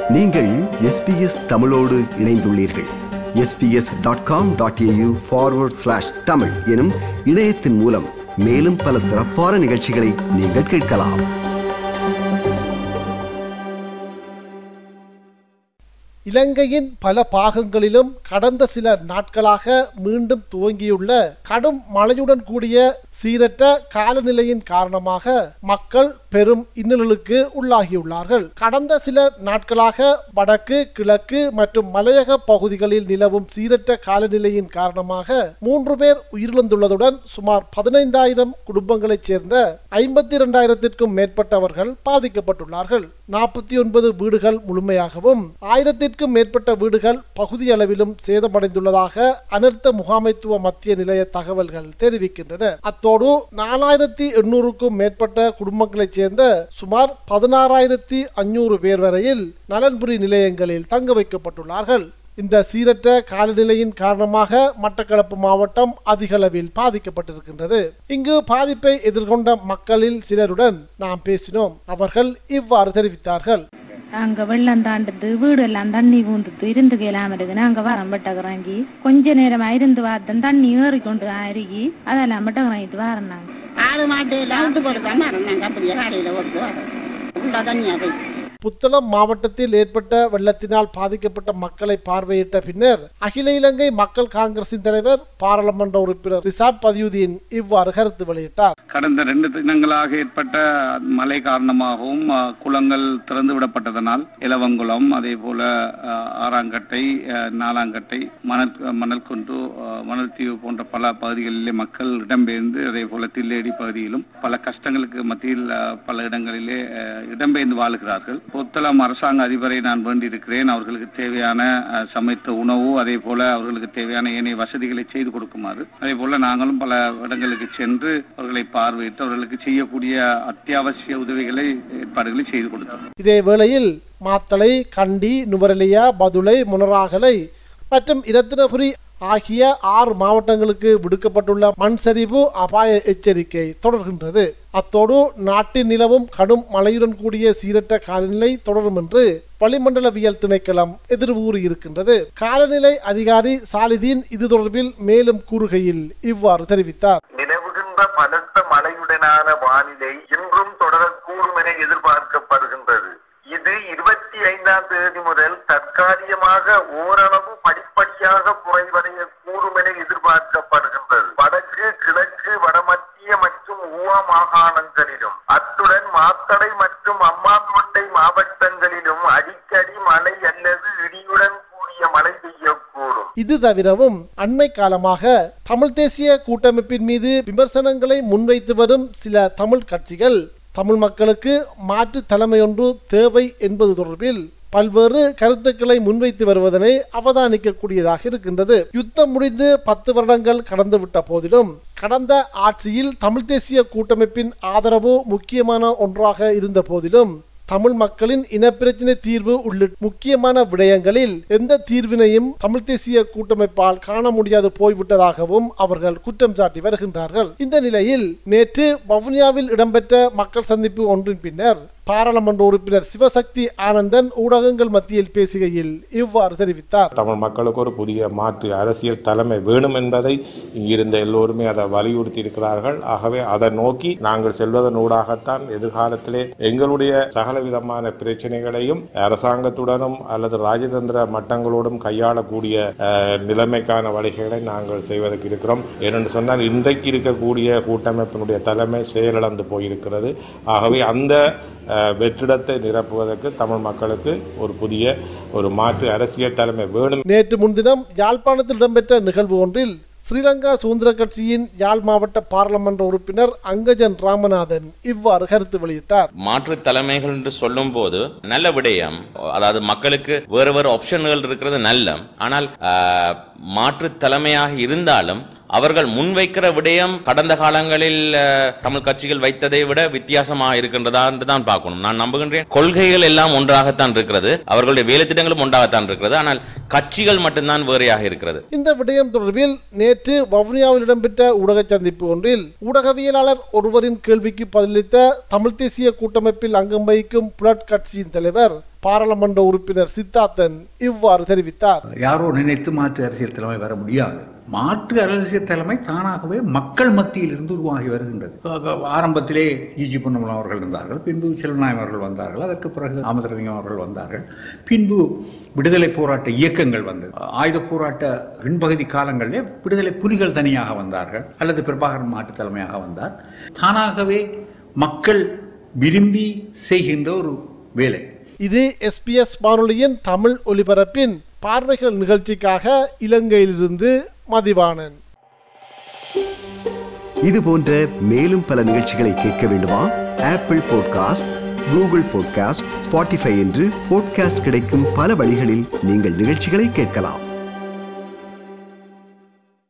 நீங்கள் எஸ்பிஎஸ் தமிழோடு இணைந்துள்ளீர்கள் SBS dot com dot AU forward slash Tamil எனும் இணையத்தின் மூலம் மேலும் பல சிறப்பான நிகழ்ச்சிகளை நீங்கள் கேட்கலாம் இலங்கையின் பல பாகங்களிலும் கடந்த சில நாட்களாக மீண்டும் துவங்கியுள்ள கடும் மழையுடன் கூடிய சீரற்ற காலநிலையின் காரணமாக மக்கள் பெரும் இன்னலுக்கு உள்ளாகியுள்ளார்கள் கடந்த சில நாட்களாக வடக்கு கிழக்கு மற்றும் மலையக பகுதிகளில் நிலவும் சீரற்ற காலநிலையின் காரணமாக மூன்று பேர் உயிரிழந்துள்ளதுடன் சுமார் பதினைந்தாயிரம் குடும்பங்களைச் சேர்ந்த ஐம்பத்தி இரண்டாயிரத்திற்கும் மேற்பட்டவர்கள் பாதிக்கப்பட்டுள்ளார்கள் நாற்பத்தி ஒன்பது வீடுகள் முழுமையாகவும் ஆயிரத்திற்கும் மேற்பட்ட வீடுகள் பகுதி அளவிலும் சேதமடைந்துள்ளதாக அனர்த்த முகாமைத்துவ மத்திய நிலைய தகவல்கள் தெரிவிக்கின்றன அத்தோடு நாலாயிரத்தி எண்ணூறுக்கும் மேற்பட்ட குடும்பங்களைச் சேர்ந்த சுமார் பதினாறாயிரத்தி அஞ்சூறு பேர் வரையில் நலன்புரி நிலையங்களில் தங்க வைக்கப்பட்டுள்ளார்கள் இந்த சீரற்ற காலநிலையின் காரணமாக மட்டக்களப்பு மாவட்டம் அதிகளவில் பாதிக்கப்பட்டிருக்கின்றது இங்கு பாதிப்பை எதிர்கொண்ட மக்களில் சிலருடன் நாம் பேசினோம் அவர்கள் இவ்வாறு தெரிவித்தார்கள் அங்க வெள்ளம் தாண்டுது வீடு எல்லாம் தண்ணி பூந்துட்டு இருந்து கேளாம இருக்குன்னு அங்க வரம் பட்டகிறங்கி கொஞ்ச நேரம் இருந்து பார்த்தேன் தண்ணி ஏறி கொண்டு அருகி அதெல்லாம் பட்டகிறங்கிட்டு வரேன் நாங்க ஆறு மாட்டு எல்லாம் விட்டு போட்டு தான் நாங்கள் அப்படியே காலையில் ஓட்டு வரோம் ஃபுல்லாக தண்ணியாக போய் புத்தளம் மாவட்டத்தில் ஏற்பட்ட வெள்ளத்தினால் பாதிக்கப்பட்ட மக்களை பார்வையிட்ட பின்னர் அகில இலங்கை மக்கள் காங்கிரசின் தலைவர் பாராளுமன்ற உறுப்பினர் ரிசாட் பதியுதீன் இவ்வாறு கருத்து வெளியிட்டார் கடந்த ரெண்டு தினங்களாக ஏற்பட்ட மழை காரணமாகவும் அஹ், குளங்கள் திறந்து விடப்பட்டதனால் இலவங்குளம் அதே போல அஹ், ஆறாங்கட்டை அஹ், நாலாங்கட்டை மணல் மணல் குன்று அஹ், மணல் தீவு போன்ற பல பகுதிகளிலே மக்கள் இடம்பெயர்ந்து அதே போல தில்லேடி பகுதியிலும் பல கஷ்டங்களுக்கு மத்தியில் அஹ், பல இடங்களிலே அஹ், இடம்பெயர்ந்து வாழுகிறார்கள் புத்தளம் அரசாங்க அதிபரை நான் வேண்டியிருக்கிறேன் அவர்களுக்கு தேவையான அஹ், சமைத்த உணவு அதே போல அவர்களுக்கு தேவையான ஏனைய வசதிகளை செய்து கொடுக்குமாறு அதே போல நாங்களும் பல இடங்களுக்கு சென்று அவர்களை பார்வையிட்டு அவர்களுக்கு செய்யக்கூடிய அத்தியாவசிய உதவிகளை ஏற்பாடுகளை செய்து கொடுத்தோம் இதே வேளையில் மாத்தளை கண்டி நுவரெலியா பதுளை முனராகலை மற்றும் இரத்தினபுரி ஆகிய ஆறு மாவட்டங்களுக்கு விடுக்கப்பட்டுள்ள மண் சரிவு அபாய எச்சரிக்கை தொடர்கின்றது அத்தோடு நாட்டின் நிலவும் கடும் மழையுடன் கூடிய சீரற்ற காலநிலை தொடரும் என்று வளிமண்டலவியல் திணைக்களம் எதிர்கூறியிருக்கின்றது காலநிலை அதிகாரி சாலிதீன் இது தொடர்பில் மேலும் கூறுகையில் இவ்வாறு தெரிவித்தார் நிலவுகின்ற பலத்த மழையுடனான வானிலை இன்றும் தொடரக்கூடும் என எதிர்பார்க்கப்படுகின்றது இது இருபத்தி ஐந்தாம் தேதி முதல் தற்காலிகமாக ஓரளவு படிப்படியாக குறைவடைய கூடும் என எதிர்பார்க்கப்படுகின்றது வடக்கு கிழக்கு வடமத்திய மற்றும் ஊவா மாகாணங்களிலும் அத்துடன் மாத்தளை மற்றும் அம்மாந்தோட்டை மாவட்டங்களிலும் அடிக்கடி மழை அல்லது இடியுடன் கூடிய மழை பெய்யக்கூடும் இது தவிரவும் அண்மை காலமாக தமிழ் தேசிய கூட்டமைப்பின் மீது விமர்சனங்களை முன்வைத்து வரும் சில தமிழ் கட்சிகள் தமிழ் மக்களுக்கு மாற்று தலைமையொன்று தேவை என்பது தொடர்பில் பல்வேறு கருத்துக்களை முன்வைத்து வருவதனை அவதானிக்கக்கூடியதாக இருக்கின்றது யுத்தம் முடிந்து பத்து வருடங்கள் கடந்துவிட்ட போதிலும் கடந்த ஆட்சியில் தமிழ் தேசிய கூட்டமைப்பின் ஆதரவு முக்கியமான ஒன்றாக இருந்த போதிலும் தமிழ் மக்களின் இனப்பிரச்சினை தீர்வு உள்ளிட்ட முக்கியமான விடயங்களில் எந்த தீர்வினையும் தமிழ் தேசிய கூட்டமைப்பால் காண முடியாது போய்விட்டதாகவும் அவர்கள் குற்றம் சாட்டி வருகின்றார்கள் இந்த நிலையில் நேற்று வவுனியாவில் இடம்பெற்ற மக்கள் சந்திப்பு ஒன்றின் பின்னர் பாராளுமன்ற உறுப்பினர் சிவசக்தி ஆனந்தன் ஊடகங்கள் மத்தியில் பேசுகையில் இவ்வாறு தெரிவித்தார் தமிழ் மக்களுக்கு ஒரு புதிய மாற்று அரசியல் தலைமை வேணும் என்பதை இங்கிருந்த எல்லோருமே அதை வலியுறுத்தி இருக்கிறார்கள் ஆகவே அதை நோக்கி நாங்கள் செல்வதன் ஊடாகத்தான் எதிர்காலத்திலே எங்களுடைய சகல விதமான பிரச்சனைகளையும் அரசாங்கத்துடனும் அல்லது ராஜதந்திர மட்டங்களோடும் கையாளக்கூடிய அஹ், நிலைமைக்கான வழிகளை நாங்கள் செய்வதற்கு இருக்கிறோம் ஏனென்று சொன்னால் இன்றைக்கு இருக்கக்கூடிய கூட்டமைப்பினுடைய தலைமை செயலிழந்து போயிருக்கிறது ஆகவே அந்த அஹ், வெற்றிடத்தை நிரப்புவதற்கு தமிழ் மக்களுக்கு ஒரு புதிய ஒரு மாற்று அரசியல் தலைமை வேணும் நேற்று முன்தினம் யாழ்ப்பாணத்தில் இடம்பெற்ற நிகழ்வு ஒன்றில் ஸ்ரீலங்கா சுதந்திர கட்சியின் யாழ் மாவட்ட பாராளுமன்ற உறுப்பினர் அங்கஜன் ராமநாதன் இவ்வாறு கருத்து வெளியிட்டார் மாற்று தலைமைகள் என்று சொல்லும் போது நல்ல விடயம் அதாவது மக்களுக்கு வேறு வேறு ஆப்ஷன்கள் இருக்கிறது நல்ல ஆனால் ஆஹ், மாற்று தலைமையாக இருந்தாலும் அவர்கள் முன்வைக்கிற விடயம் கடந்த காலங்களில் ஆஹ், தமிழ் கட்சிகள் வைத்ததை விட வித்தியாசமாக இருக்கின்றதா என்று தான் பார்க்கணும் நான் நம்புகின்றேன் கொள்கைகள் எல்லாம் ஒன்றாகத்தான் இருக்கிறது அவர்களுடைய வேலை திட்டங்களும் ஒன்றாகத்தான் இருக்கிறது ஆனால் கட்சிகள் மட்டும்தான் வேறையாக இருக்கிறது இந்த விடயம் தொடர்பில் நேற்று வவுனியாவில் இடம்பெற்ற ஊடக சந்திப்பு ஒன்றில் ஊடகவியலாளர் ஒருவரின் கேள்விக்கு பதிலளித்த தமிழ் தேசிய கூட்டமைப்பில் அங்கம் வகிக்கும் புலட் கட்சியின் தலைவர் பாராளுமன்ற உறுப்பினர் சித்தார்த்தன் இவ்வாறு தெரிவித்தார் யாரோ நினைத்து மாற்று அரசியல் தலைமை வர முடியாது மாற்று அரசியல் தலைமை தானாகவே மக்கள் மத்தியில் இருந்து உருவாகி வருகின்றது ஆக- ஆரம்பத்திலே ஜிஜி பொன்னமலம் அவர்கள் இருந்தார்கள் பின்பு செல்வநாயம் அவர்கள் வந்தார்கள் அதற்கு பிறகு அமதரலிங்கம் அவர்கள் வந்தார்கள் பின்பு விடுதலை போராட்ட இயக்கங்கள் வந்தது ஆயுத போராட்ட பின்பகுதி காலங்களிலே விடுதலை புலிகள் தனியாக வந்தார்கள் அல்லது பிரபாகரன் மாற்று தலைமையாக வந்தார் தானாகவே மக்கள் விரும்பி செய்கின்ற ஒரு வேலை இது எஸ்பிஎஸ் வானொலியின் தமிழ் ஒலிபரப்பின் பார்வைகள் நிகழ்ச்சிக்காக இலங்கையிலிருந்து மதிவாணன் இது போன்ற மேலும் பல நிகழ்ச்சிகளை கேட்க வேண்டுமா Apple podcast Google podcast Spotify என்று பாட்காஸ்ட் கிடைக்கும் பல வழிகளில் நீங்கள் நிகழ்ச்சிகளை கேட்கலாம்